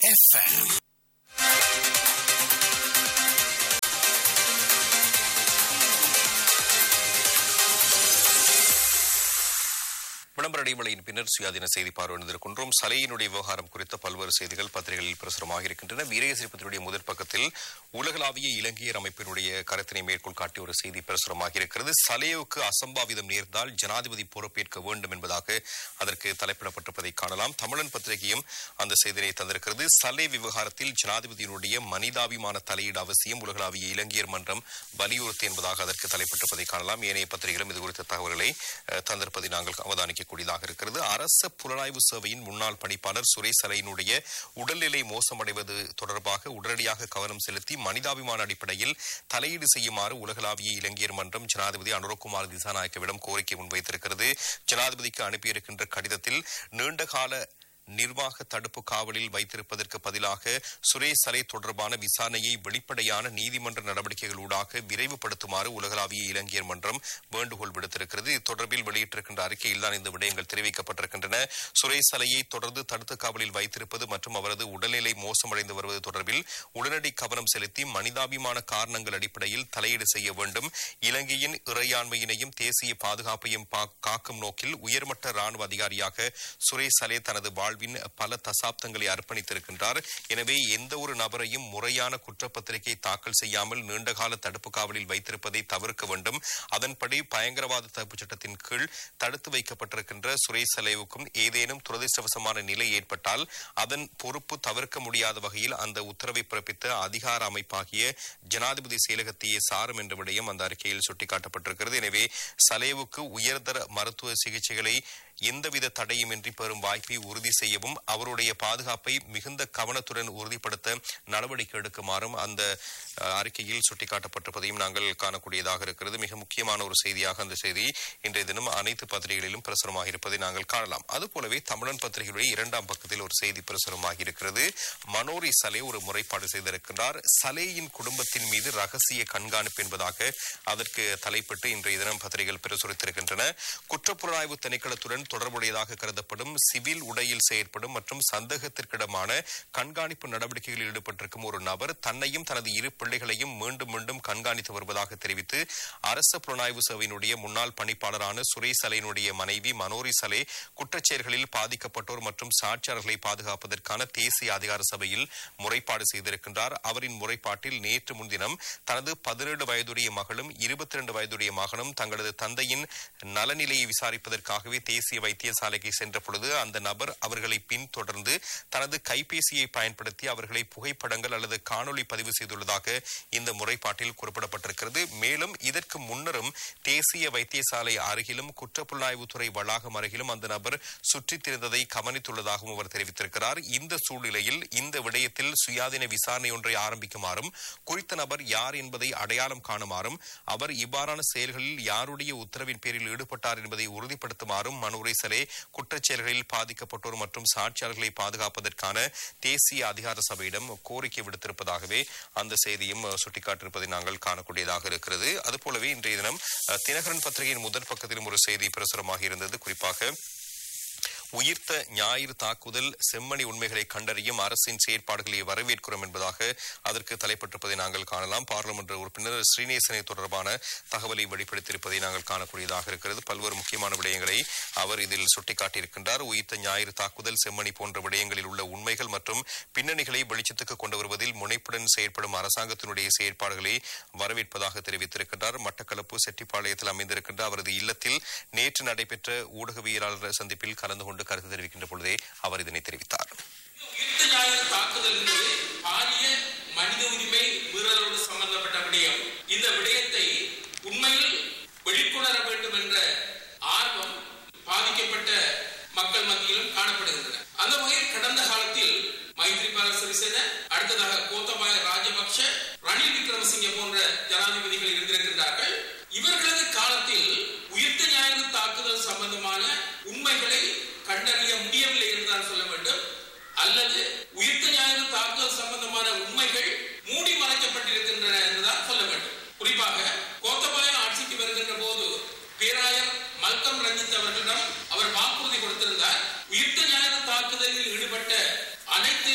FM விளம்பர இடைவெளியின் பின்னர் சுயாதீன செய்தி பார்வையிட்டிருக்கின்றோம் சலையினுடைய விவகாரம் குறித்த பல்வேறு செய்திகள் பத்திரிகைகளில் பிரசுரமாக இருக்கின்றன வீரகசிரிப்பத்தினுடைய முதற் பக்கத்தில் உலகளாவிய இலங்கையர் அமைப்பினுடைய கருத்தினை மேற்கோள் காட்டி ஒரு செய்தி பிரசுரமாக இருக்கிறது சலையுக்கு அசம்பாவிதம் நேர்ந்தால் ஜனாதிபதி பொறுப்பேற்க வேண்டும் என்பதாக அதற்கு தலைப்பிடப்பட்டிருப்பதை காணலாம் தமிழன் பத்திரிகையும் அந்த செய்தியை தந்திருக்கிறது சலை விவகாரத்தில் ஜனாதிபதியினுடைய மனிதாபிமான தலையீடு அவசியம் உலகளாவிய இலங்கையர் மன்றம் வலியுறுத்தி என்பதாக அதற்கு தலைப்பட்டிருப்பதை காணலாம் ஏனைய பத்திரிகைகளும் இது குறித்த தகவல்களை அஹ், தந்திருப்பதை நாங்கள் அவதானிக்கக்கூடியதாக இருக்கிறது அரச புலனாய்வு சேவையின் முன்னாள் பணிப்பாளர் சுரேஷ் சலையினுடைய உடல்நிலை மோசமடைவது தொடர்பாக உடனடியாக கவனம் செலுத்தி மனிதாபிமான அடிப்படையில் தலையீடு செய்யுமாறு உலகளாவிய இலங்கையர் மன்றம் ஜனாதிபதி அனுரகுமார் திசாநாயக்கவிடம் கோரிக்கை முன்வைத்திருக்கிறது ஜனாதிபதிக்கு அனுப்பியிருக்கின்ற கடிதத்தில் நீண்டகால நிர்வாக தடுப்பு காவலில் வைத்திருப்பதற்கு பதிலாக சுரேஷ் சலை தொடர்பான விசாரணையை வெளிப்படையான நீதிமன்ற நடவடிக்கைகளூடாக விரைவுபடுத்துமாறு உலகளாவிய இலங்கையர் மன்றம் வேண்டுகோள் விடுத்திருக்கிறது இது தொடர்பில் வெளியிட்டிருக்கின்ற அறிக்கையில் தான் இந்த விடயங்கள் தெரிவிக்கப்பட்டிருக்கின்றன சுரேஷ் சலையை தொடர்ந்து தடுத்து காவலில் வைத்திருப்பது மற்றும் அவரது உடல்நிலை மோசமடைந்து வருவது தொடர்பில் உடனடி கவனம் செலுத்தி மனிதாபிமான காரணங்கள் அடிப்படையில் தலையீடு செய்ய வேண்டும் இலங்கையின் இறையாண்மையினையும் தேசிய பாதுகாப்பையும் பா- காக்கும் நோக்கில் உயர்மட்ட ராணுவ அதிகாரியாக சுரேஷ் சலே தனது வாழ்வின் பல தசாப்தங்களை அர்ப்பணித்திருக்கின்றார் எனவே எந்த ஒரு நபரையும் முறையான குற்றப்பத்திரிகை தாக்கல் செய்யாமல் நீண்டகால தடுப்பு காவலில் வைத்திருப்பதை தவிர்க்க வேண்டும் அதன்படி பயங்கரவாத தடுப்புச் சட்டத்தின் கீழ் தடுத்து வைக்கப்பட்டிருக்கின்ற சுரேஷ் சலேவுக்கும் ஏதேனும் துரதிருஷ்டவசமான நிலை ஏற்பட்டால் அதன் பொறுப்பு தவிர்க்க முடியாத வகையில் அந்த உத்தரவை பிறப்பித்த அதிகார அமைப்பாகிய ஜனாதிபதி செயலகத்தையே சாரும் என்ற விடயம் அந்த அறிக்கையில் சுட்டிக்காட்டப்பட்டிருக்கிறது எனவே சலேவுக்கு உயர்தர மருத்துவ சிகிச்சைகளை எந்தவித தடையுமின்றி பெறும் வாய்ப்பை உறுதி செய்யவும் அவருடைய பாதுகாப்பை மிகுந்த கவனத்துடன் உறுதிப்படுத்த நடவடிக்கை எடுக்குமாறும் அந்த அஹ், அறிக்கையில் சுட்டிக்காட்டப்பட்டிருப்பதையும் நாங்கள் காணக்கூடியதாக இருக்கிறது மிக முக்கியமான ஒரு செய்தியாக அந்த செய்தி இன்றைய தினம் அனைத்து பத்திரிகைகளிலும் பிரசுரமாக இருப்பதை நாங்கள் காணலாம் அதுபோலவே தமிழன் பத்திரிகையுடைய இரண்டாம் பக்கத்தில் ஒரு செய்தி பிரசுரமாக இருக்கிறது மனோரி சலே ஒரு முறைப்பாடு செய்திருக்கின்றார் சலேயின் குடும்பத்தின் மீது ரகசிய கண்காணிப்பு என்பதாக அதற்கு தலைப்பிட்டு இன்றைய தினம் பத்திரிகைகள் பிரசுரித்திருக்கின்றன குற்றப்புலனாய்வு திணைக்களத்துடன் தொடர்புடையதாக கருதப்படும் சிவில் உடையில் செயற்படும் மற்றும் சந்தேகத்திற்கிடமான கண்காணிப்பு நடவடிக்கைகளில் ஈடுபட்டிருக்கும் ஒரு நபர் தன்னையும் தனது இரு பிள்ளைகளையும் மீண்டும் மீண்டும் கண்காணித்து வருவதாக தெரிவித்து அரச புலனாய்வு சேவையினுடைய முன்னாள் பணிப்பாளரான சுரேஷ் சலையினுடைய மனைவி மனோரி சலே குற்றச்செயல்களில் பாதிக்கப்பட்டோர் மற்றும் சாட்சியாளர்களை பாதுகாப்பதற்கான தேசிய அதிகார சபையில் முறைப்பாடு செய்திருக்கின்றார் அவரின் முறைப்பாட்டில் நேற்று முன்தினம் தனது பதினேழு வயதுடைய மகளும் இருபத்தி இரண்டு வயதுடைய மகனும் தங்களது தந்தையின் நலநிலையை விசாரிப்பதற்காகவே தேசிய வைத்தியசாலைக்கு சென்ற பொழுது அந்த நபர் அவர்களை பின்தொடர்ந்து தனது கைபேசியை பயன்படுத்தி அவர்களை புகைப்படங்கள் அல்லது காணொளி பதிவு செய்துள்ளதாக இந்த முறைப்பாட்டில் குறிப்பிடப்பட்டிருக்கிறது மேலும் இதற்கு முன்னரும் தேசிய வைத்தியசாலை அருகிலும் குற்றப்புலனாய்வுத்துறை வளாகம் அருகிலும் அந்த நபர் சுற்றித் திரிந்ததை கவனித்துள்ளதாகவும் அவர் தெரிவித்திருக்கிறார் இந்த சூழ்நிலையில் இந்த விடயத்தில் சுயாதீன விசாரணை ஒன்றை ஆரம்பிக்குமாறும் குறித்த நபர் யார் என்பதை அடையாளம் காணுமாறும் அவர் இவ்வாறான செயல்களில் யாருடைய உத்தரவின் பேரில் ஈடுபட்டார் என்பதை உறுதிப்படுத்துமாறும் மனுரை சலே குற்றச்செயல்களில் பாதிக்கப்பட்டோர் மற்றும் சாட்சியாளர்களை பாதுகாப்பதற்கான தேசிய அதிகார சபையிடம் கோரிக்கை விடுத்திருப்பதாகவே அந்த செய்தியும் அஹ், சுட்டிக்காட்டியிருப்பதை நாங்கள் காணக்கூடியதாக இருக்கிறது அதுபோலவே இன்றைய தினம் அஹ், தினகரன் பத்திரிகையின் முதல் பக்கத்திலும் ஒரு செய்தி பிரசுரமாக இருந்தது குறிப்பாக உயிர்த்த ஞாயிறு தாக்குதல் செம்மணி உண்மைகளை கண்டறியும் அரசின் செயற்பாடுகளை வரவேற்கிறோம் என்பதாக அதற்கு தலைப்பட்டிருப்பதை நாங்கள் காணலாம் பாராளுமன்ற உறுப்பினர் ஸ்ரீநேசனை தொடர்பான தகவலை வெளிப்படுத்தியிருப்பதை நாங்கள் காணக்கூடியதாக இருக்கிறது பல்வேறு முக்கியமான விடயங்களை அவர் இதில் சுட்டிக்காட்டியிருக்கின்றார் உயிர்த்த ஞாயிறு தாக்குதல் செம்மணி போன்ற விடயங்களில் உள்ள உண்மைகள் மற்றும் பின்னணிகளை வெளிச்சத்துக்கு கொண்டு வருவதில் முனைப்புடன் செயற்படும் அரசாங்கத்தினுடைய செயற்பாடுகளை வரவேற்பதாக தெரிவித்திருக்கின்றார் மட்டக்களப்பு செட்டிப்பாளையத்தில் அமைந்திருக்கின்ற அவரது இல்லத்தில் நேற்று நடைபெற்ற ஊடகவியலாளர் சந்திப்பில் கலந்து கொண்டு கருத்து தெரிவிக்கின்ற பொழுதே அவர் இதனை தெரிவித்தார் உயிர்த்த ஞாயிறு தாக்குதல் என்பது பாரிய மனித உரிமை மீறலோடு சம்பந்தப்பட்ட விடயம் இந்த விடயத்தை உண்மையில் வெளிக்கொணர வேண்டும் என்ற ஆர்வம் பாதிக்கப்பட்ட மக்கள் மத்தியிலும் காணப்படுகின்றன அந்த வகையில் கடந்த காலத்தில் மைத்ரிபால சிறிசேன அடுத்ததாக கோத்தபாய ராஜபக்ஷ ரணில் விக்ரமசிங்கே போன்ற ஜனாதிபதிகள் இருந்திருக்கின்றார்கள் இவர்களது காலத்தில் உயிர்த்த ஞாயிறு தாக்குதல் சம்பந்தமான உண்மைகளை கண்டறிய முடியவில்லை என்றுதான் சொல்ல வேண்டும் அல்லது உயிர்த்த ஞாயிறு தாக்குதல் சம்பந்தமான உண்மைகள் மூடி மறைக்கப்பட்டிருக்கின்றன என்றுதான் சொல்ல வேண்டும் குறிப்பாக கோத்தபாய ஆட்சிக்கு வருகின்ற போது பேராயர் மல்கம் ரஞ்சித் அவர்களிடம் அவர் வாக்குறுதி கொடுத்திருந்தார் உயிர்த்த ஞாயிறு தாக்குதலில் ஈடுபட்ட அனைத்து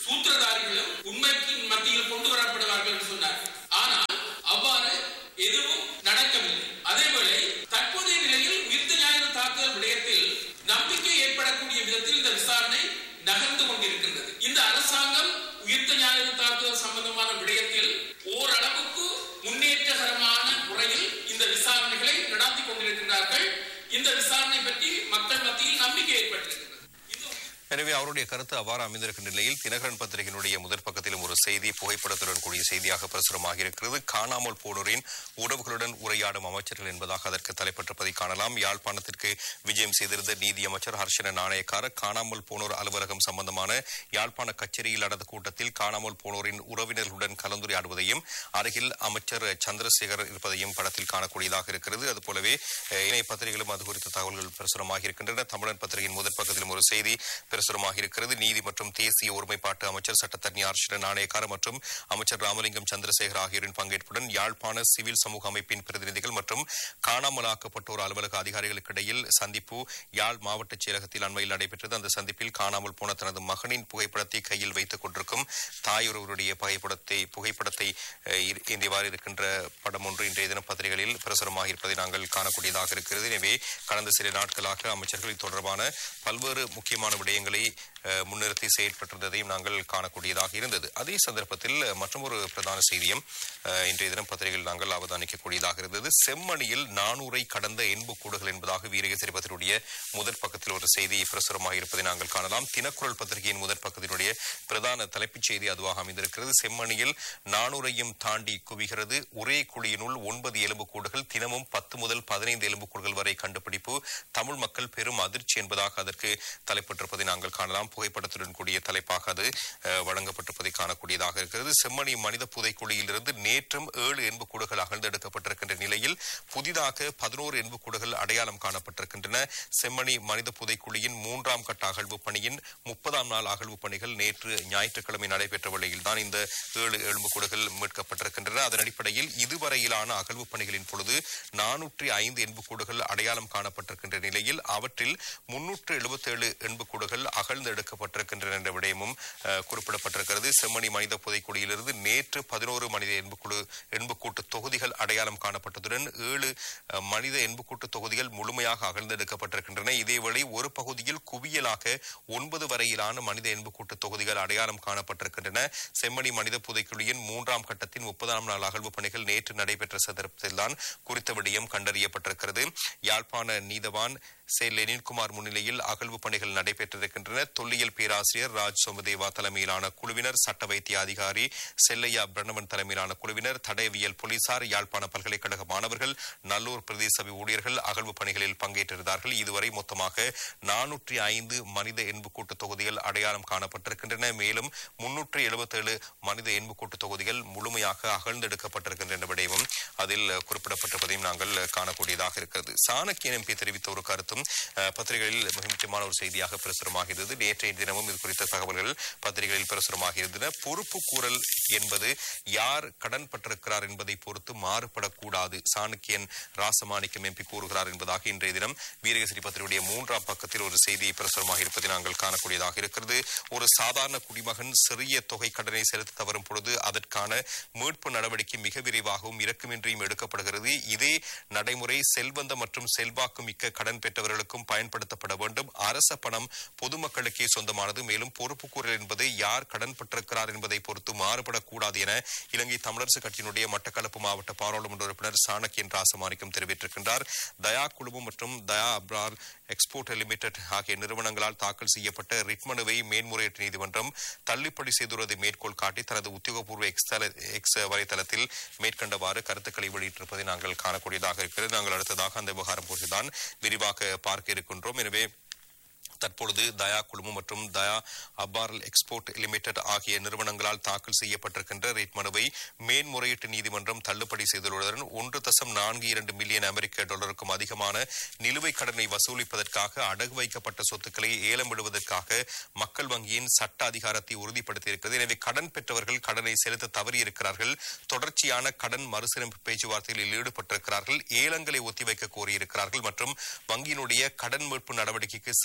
சூத்திரதாரிகளும் உண்மைக்கு மத்தியில் கொண்டு வரப்படுவார்கள் என்று சொன்னார் ஆனால் அவ்வாறு எதுவும் நடக்கவில்லை அதேவேளை தற்போதைய நிலையில் உயிர்த்த ஞாயிறு தாக்குதல் விடயத்தில் நம்பிக்கை ஏற்படக்கூடிய விதத்தில் இந்த விசாரணை நகர்ந்து கொண்டிருக்கின்றது இந்த அரசாங்கம் உயிர்த்த ஞாயிறு தாக்குதல் சம்பந்தமான விடயத்தில் ஓரளவுக்கு முன்னேற்றகரமான முறையில் இந்த விசாரணைகளை நடாத்தி கொண்டிருக்கின்றார்கள் இந்த விசாரணை பற்றி மக்கள் மத்தியில் நம்பிக்கை ஏற்பட்டிருக்கிறது இது எனவே அவருடைய கருத்து அவ்வாறு அமைந்திருக்கின்ற நிலையில் தினகரன் பத்திரிகையினுடைய முதற் பக்கத்திலும் ஒரு செய்தி புகைப்படத்துடன் கூடிய செய்தியாக பிரசுரமாக இருக்கிறது காணாமல் போனோரின் உறவுகளுடன் உரையாடும் அமைச்சர்கள் என்பதாக அதற்கு தலைப்பட்டிருப்பதை காணலாம் யாழ்ப்பாணத்திற்கு விஜயம் செய்திருந்த நீதி அமைச்சர் ஹர்ஷன நாணயக்கார காணாமல் போனோர் அலுவலகம் சம்பந்தமான யாழ்ப்பாண கச்சேரியில் நடந்த கூட்டத்தில் காணாமல் போனோரின் உறவினர்களுடன் கலந்துரையாடுவதையும் அருகில் அமைச்சர் சந்திரசேகர் இருப்பதையும் படத்தில் காணக்கூடியதாக இருக்கிறது அதுபோலவே அஹ், இணைய பத்திரிகைகளும் அது குறித்த தகவல்கள் பிரசுரமாக இருக்கின்றன தமிழன் பத்திரிகையின் முதற் பக்கத்திலும் ஒரு செய்தி பிரசுரமாக இருக்கிறது நீதி மற்றும் தேசிய ஒருமைப்பாட்டு அமைச்சர் சட்டத்தரணி ஆர்ஷன நாணயக்கார மற்றும் அமைச்சர் ராமலிங்கம் சந்திரசேகர் ஆகியோரின் பங்கேற்புடன் யாழ்ப்பாண சிவில் சமூக அமைப்பின் பிரதிநிதிகள் மற்றும் காணாமலாக்கப்பட்டோர் அலுவலக அதிகாரிகளுக்கு இடையில் சந்திப்பு யாழ் மாவட்ட செயலகத்தில் அண்மையில் நடைபெற்றது அந்த சந்திப்பில் காணாமல் போன தனது மகனின் புகைப்படத்தை கையில் வைத்துக் கொண்டிருக்கும் தாயொருவருடைய புகைப்படத்தை புகைப்படத்தை அஹ், இரு- ஏந்தியவாறு இருக்கின்ற படம் ஒன்று இன்றைய தினம் பத்திரிகைகளில் பிரசுரமாக இருப்பதை நாங்கள் காணக்கூடியதாக இருக்கிறது எனவே கடந்த சில நாட்களாக அமைச்சர்கள் இது தொடர்பான பல்வேறு முக்கியமான விடயங்களை அஹ், முன்னிறுத்தி செயற்பட்டிருந்ததையும் நாங்கள் காணக்கூடியதாக இருந்தது அதே சந்தர்ப்பத்தில் மற்றொரு பிரதான செய்தியும் அஹ், இன்றைய தினம் பத்திரிகையில் நாங்கள் அவதானிக்கக்கூடியதாக இருந்தது செம்மணியில் நானூரை கடந்த எண்புக்கூடுகள் என்பதாக வீரகேசரி பத்திரிகையுடைய முதற் பக்கத்தில் ஒரு செய்தி பிரசுரமாக இருப்பதை நாங்கள் காணலாம் தினக்குரல் பத்திரிகையின் முதற் பக்கத்தினுடைய பிரதான தலைப்புச் செய்தி அதுவாக அமைந்திருக்கிறது செம்மணியில் நானூரையும் தாண்டி குவிகிறது ஒரே குழியினுள் ஒன்பது எலும்புக்கூடுகள் தினமும் பத்து முதல் பதினைந்து எலும்புக்கூடுகள் வரை கண்டுபிடிப்பு தமிழ் மக்கள் பெரும் அதிர்ச்சி என்பதாக அதற்கு தலைப்பட்டிருப்பதை நாங்கள் காணலாம் புகைப்படத்துடன் கூடிய தலைப்பாக அது அஹ், வழங்கப்பட்டிருப்பதை காணக்கூடியதாக இருக்கிறது செம்மணி மனித புதைக்குழியிலிருந்து நேற்றும் ஏழு எண்புக்கூடுகள் அகழ்ந்தெடுக்கப்பட்டிருக்கின்ற நிலையில் புதிதாக பதினோரு எண்புக்கூடுகள் அடையாளம் காணப்பட்டிருக்கின்றன செம்மணி மனித புதைக்குழியின் மூன்றாம் கட்ட அகழ்வு பணியின் முப்பதாம் நாள் அகழ்வு பணிகள் நேற்று ஞாயிற்றுக்கிழமை நடைபெற்ற வேளையில் தான் இந்த ஏழு எலும்புக்கூடுகள் மீட்கப்பட்டிருக்கின்றன அதன் அடிப்படையில் இதுவரையிலான அகழ்வு பணிகளின் பொழுது நானூற்றி ஐந்து எண்புக்கூடுகள் அடையாளம் காணப்பட்டிருக்கின்ற நிலையில் அவற்றில் முன்னூற்று எழுபத்தேழு எண்புக்கூடுகள் அகழ்ந்து எடுக்கப்பட்டிருக்கின்றன என்ற விடயமும் அஹ், குறிப்பிடப்பட்டிருக்கிறது செம்மணி மனித புதைக்குழியிலிருந்து நேற்று பதினோரு மனித எண்புக்குழு எண்புக்கூட்டு தொகுதிகள் அடையாளம் காணப்பட்டதுடன் ஏழு அஹ், மனித எண்புக்கூட்டு தொகுதிகள் முழுமையாக அகழ்ந்தெடுக்கப்பட்டிருக்கின்றன இதேவேளை ஒரு பகுதியில் குவியலாக ஒன்பது வரையிலான மனித எண்புக்கூட்டு தொகுதிகள் அடையாளம் காணப்பட்டிருக்கின்றன செம்மணி மனித புதைக்குழியின் மூன்றாம் கட்டத்தின் முப்பதாம் நாள் அகழ்வு பணிகள் நேற்று நடைபெற்ற சந்தர்ப்பத்தில்தான் குறித்த விடயம் கண்டறியப்பட்டிருக்கிறது யாழ்ப்பாண நீதவான் சே லெனின்குமார் முன்னிலையில் அகழ்வு பணிகள் நடைபெற்றிருக்கின்றன தொல்லியல் பேராசிரியர் ராஜ் சோமதேவா தலைமையிலான குழுவினர் சட்ட வைத்திய அதிகாரி செல்லையா பிரணவன் தலைமையிலான குழுவினர் தடயவியல் போலீசார் யாழ்ப்பாண பல்கலைக்கழக மாணவர்கள் நல்லூர் பிரதேச சபை ஊழியர்கள் அகழ்வு பணிகளில் பங்கேற்றிருந்தார்கள் இதுவரை மொத்தமாக நானூற்றி ஐந்து மனித எண்புக்கூட்டு தொகுதிகள் அடையாளம் காணப்பட்டிருக்கின்றன மேலும் முன்னூற்று எழுபத்தேழு மனித எண்புக்கூட்டு தொகுதிகள் முழுமையாக அகழ்ந்தெடுக்கப்பட்டிருக்கின்றன விடயமும் அதில் குறிப்பிடப்பட்டிருப்பதையும் நாங்கள் காணக்கூடியதாக இருக்கிறது சாணக்கியன் எம்பி தெரிவித்த ஒரு கருத்தும் அஹ், பத்திரிகைகளில் மிக முக்கியமான ஒரு செய்தியாக பிரசுரமாகிறது நேற்றைய தினமும் இது குறித்த தகவல்கள் பத்திரிகைகளில் பிரசுரமாக இருந்தன பொறுப்பு கூறல் என்பது யார் கடன் பட்டிருக்கிறார் என்பதை பொறுத்து மாறுபடக்கூடாது சாணக்கியன் ராசமாணிக்கம் எம்பி கூறுகிறார் என்பதாக இன்றைய தினம் வீரகேசரி பத்திரிகையுடைய மூன்றாம் பக்கத்தில் ஒரு செய்தி பிரசுரமாக இருப்பதை நாங்கள் காணக்கூடியதாக இருக்கிறது ஒரு சாதாரண குடிமகன் சிறிய தொகை கடனை செலுத்த தவறும் பொழுது அதற்கான மீட்பு நடவடிக்கை மிக விரைவாகவும் இரக்கமின்றியும் எடுக்கப்படுகிறது இதே நடைமுறை செல்வந்த மற்றும் செல்வாக்கு மிக்க கடன் பெற்றவர்களுக்கும் பயன்படுத்தப்பட வேண்டும் அரச பணம் பொதுமக்களுக்கே சொந்தமானது மேலும் பொறுப்புக்கூறல் என்பது யார் கடன் பெற்றிருக்கிறார் என்பதை பொறுத்து மாறுபடக்கூடாது என இலங்கை தமிழரசு கட்சியினுடைய மட்டக்களப்பு மாவட்ட பாராளுமன்ற உறுப்பினர் சாணக்கியன் ராசமாணிக்கம் தெரிவித்திருக்கின்றார் தயா குழுமம் மற்றும் தயா அப்ரார் எக்ஸ்போர்ட் லிமிடெட் ஆகிய நிறுவனங்களால் தாக்கல் செய்யப்பட்ட ரிட் மனுவை மேன்முறையீட்டு நீதிமன்றம் தள்ளுபடி செய்துள்ளதை மேற்கோள் காட்டி தனது உத்தியோகபூர்வ எக்ஸ் தல எக்ஸ் வலைதளத்தில் மேற்கண்டவாறு கருத்துக்களை வெளியிட்டிருப்பதை நாங்கள் காணக்கூடியதாக இருக்கிறது நாங்கள் அடுத்ததாக அந்த விவகாரம் குறித்துதான் விரிவாக பார்க்க இருக்கின்றோம் எனவே தற்பொழுது தயா குழுமம் மற்றும் தயா அபாரல் எக்ஸ்போர்ட் லிமிடெட் ஆகிய நிறுவனங்களால் தாக்கல் செய்யப்பட்டிருக்கின்ற ரிட் மனுவை மேன்முறையீட்டு நீதிமன்றம் தள்ளுபடி செய்துள்ளதுடன் ஒன்று தசம் நான்கு இரண்டு மில்லியன் அமெரிக்க டாலருக்கும் அதிகமான நிலுவைக் கடனை வசூலிப்பதற்காக அடகு வைக்கப்பட்ட சொத்துக்களை ஏலம் விடுவதற்காக மக்கள் வங்கியின் சட்ட அதிகாரத்தை உறுதிப்படுத்தியிருக்கிறது எனவே கடன் பெற்றவர்கள் கடனை செலுத்த தவறியிருக்கிறார்கள் தொடர்ச்சியான கடன் மறுசீரமைப்பு பேச்சுவார்த்தைகளில் ஈடுபட்டிருக்கிறார்கள் ஏலங்களை ஒத்திவைக்க கோரியிருக்கிறார்கள் மற்றும் வங்கியினுடைய கடன் மீட்பு நடவடிக்கைக்கு சவால் விடுவதற்கு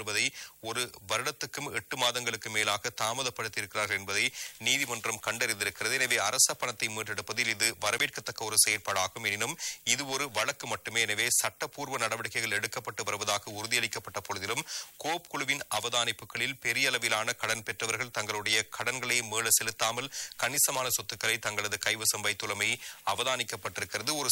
வழங்குவதை ஒரு வருடத்துக்கும் எட்டு மாதங்களுக்கு மேலாக தாமதப்படுத்தியிருக்கிறார்கள் என்பதை நீதிமன்றம் கண்டறிந்திருக்கிறது எனவே அரச பணத்தை மீட்டெடுப்பதில் இது வரவேற்கத்தக்க ஒரு செயற்பாடாகும் எனினும் இது ஒரு வழக்கு மட்டுமே எனவே சட்டப்பூர்வ நடவடிக்கைகள் எடுக்கப்பட்டு வருவதாக உறுதியளிக்கப்பட்ட பொழுதிலும் கோப் குழுவின் அவதானிப்புகளில் பெரிய அளவிலான கடன் பெற்றவர்கள் தங்களுடைய கடன்களை மீள செலுத்தாமல் கணிசமான சொத்துக்களை தங்களது கைவசம் வைத்துள்ளமை அவதானிக்கப்பட்டிருக்கிறது ஒரு